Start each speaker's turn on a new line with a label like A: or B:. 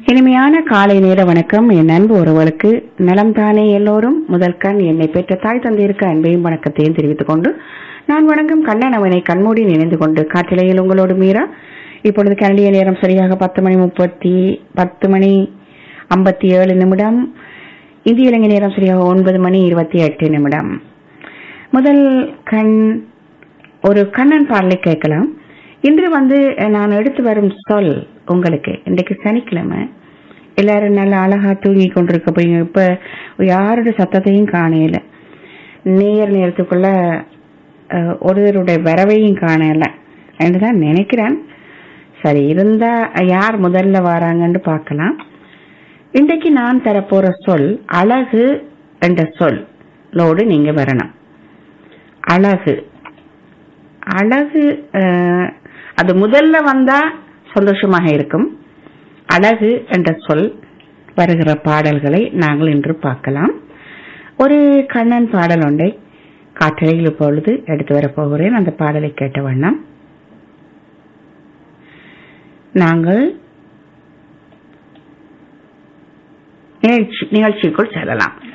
A: இனிமையான காலை நேர வணக்கம் என் அன்பு உறவுகளுக்கு நலம் தானே எல்லோரும் முதல் கண் என்னை பெற்ற தாய் தந்தையருக்கு அன்பையும் வணக்கத்தையும் தெரிவித்துக் கொண்டு நான் வணங்கும் கண்ணன் அவனை கண்மூடி நினைந்து கொண்டு காற்றிலையில் உங்களோடு மீரா இப்பொழுது கனடிய நேரம் சரியாக பத்து மணி முப்பத்தி பத்து மணி ஐம்பத்தி ஏழு நிமிடம் இந்திய இலங்கை நேரம் சரியாக ஒன்பது மணி இருபத்தி எட்டு நிமிடம் முதல் கண் ஒரு கண்ணன் பாடலை கேட்கலாம் இன்று வந்து நான் எடுத்து வரும் சொல் உங்களுக்கு இன்றைக்கு சனிக்கிழமை எல்லாரும் நல்லா அழகா தூங்கி கொண்டிருக்க போய் இப்ப யாரோட சத்தத்தையும் காணையில நேர் நேரத்துக்குள்ள அஹ், ஒருவருடைய வரவையும் காணல என்றுதான் நினைக்கிறேன் சரி இருந்தா யார் முதல்ல வராங்கன்னு பார்க்கலாம் இன்றைக்கு நான் தரப்போற சொல் அழகு என்ற சொல்லோடு நீங்க வரணும் அழகு அழகு அஹ், அது முதல்ல வந்தா சந்தோஷமாக இருக்கும் அழகு என்ற சொல் வருகிற பாடல்களை நாங்கள் இன்று பார்க்கலாம் ஒரு கண்ணன் பாடல் ஒன்றை காற்றலையில் இப்பொழுது எடுத்து வரப் போகிறேன் அந்த பாடலை கேட்ட வண்ணம் நாங்கள் நிகழ்ச்சி நிகழ்ச்சிக்குள் செல்லலாம்